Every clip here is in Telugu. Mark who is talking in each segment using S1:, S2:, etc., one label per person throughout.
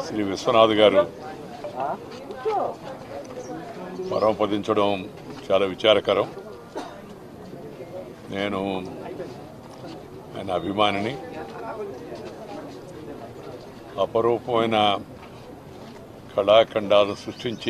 S1: శ్రీ విశ్వనాథ్ గారు పరమపదించడం చాలా విచారకరం నేను ఆయన అభిమానిని అపరూపమైన కళాఖండాలను సృష్టించి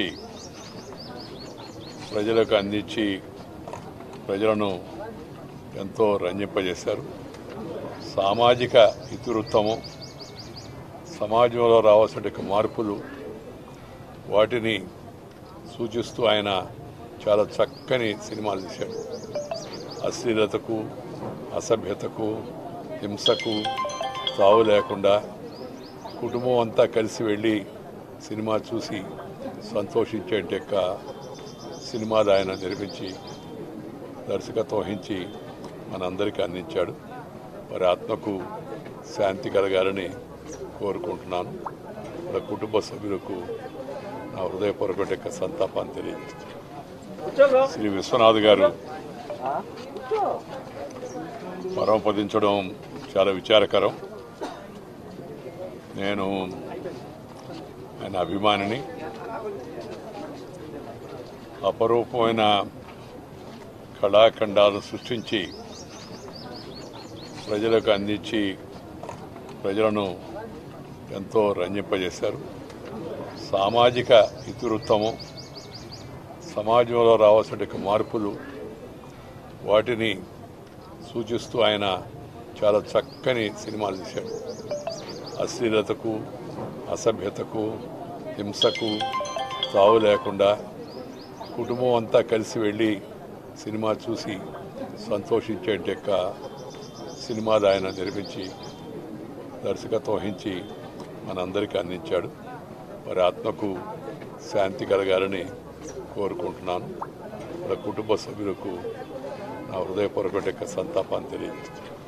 S1: ప్రజలకు అందించి ప్రజలను ఎంతో రంజింపజేశారు సామాజిక ఇతివృత్తము సమాజంలో రావాల్సిన మార్పులు వాటిని సూచిస్తూ ఆయన చాలా చక్కని సినిమాలు తీశాడు అశ్లీలతకు అసభ్యతకు హింసకు తావు లేకుండా కుటుంబం అంతా కలిసి వెళ్ళి సినిమా చూసి సంతోషించే యొక్క సినిమాలు ఆయన నిర్మించి దర్శకత్వం వహించి మనందరికీ అందించాడు వారి ఆత్మకు శాంతి కలగాలని కోరుకుంటున్నాను వాళ్ళ కుటుంబ సభ్యులకు నా హృదయపూర్వక యొక్క సంతాపాన్ని తెలియజేస్తున్నాను శ్రీ విశ్వనాథ్ గారు పరమపదించడం చాలా విచారకరం నేను ఆయన అభిమానిని అపరూపమైన కళాఖండాలను సృష్టించి ప్రజలకు అందించి ప్రజలను ఎంతో రంజింపజేశారు సామాజిక ఇతివృత్తము సమాజంలో రావాల్సిన మార్పులు వాటిని సూచిస్తూ ఆయన చాలా చక్కని సినిమాలు తీశాడు అశ్లీలతకు అసభ్యతకు హింసకు తావు లేకుండా కుటుంబం అంతా కలిసి వెళ్ళి సినిమా చూసి సంతోషించే యొక్క సినిమాలు ఆయన నిర్మించి దర్శకత్వం వహించి మనందరికీ అందించాడు వారి ఆత్మకు శాంతి కలగాలని కోరుకుంటున్నాను వాళ్ళ కుటుంబ సభ్యులకు నా హృదయపూర్వక యొక్క సంతాపాన్ని తెలియజేస్తున్నాను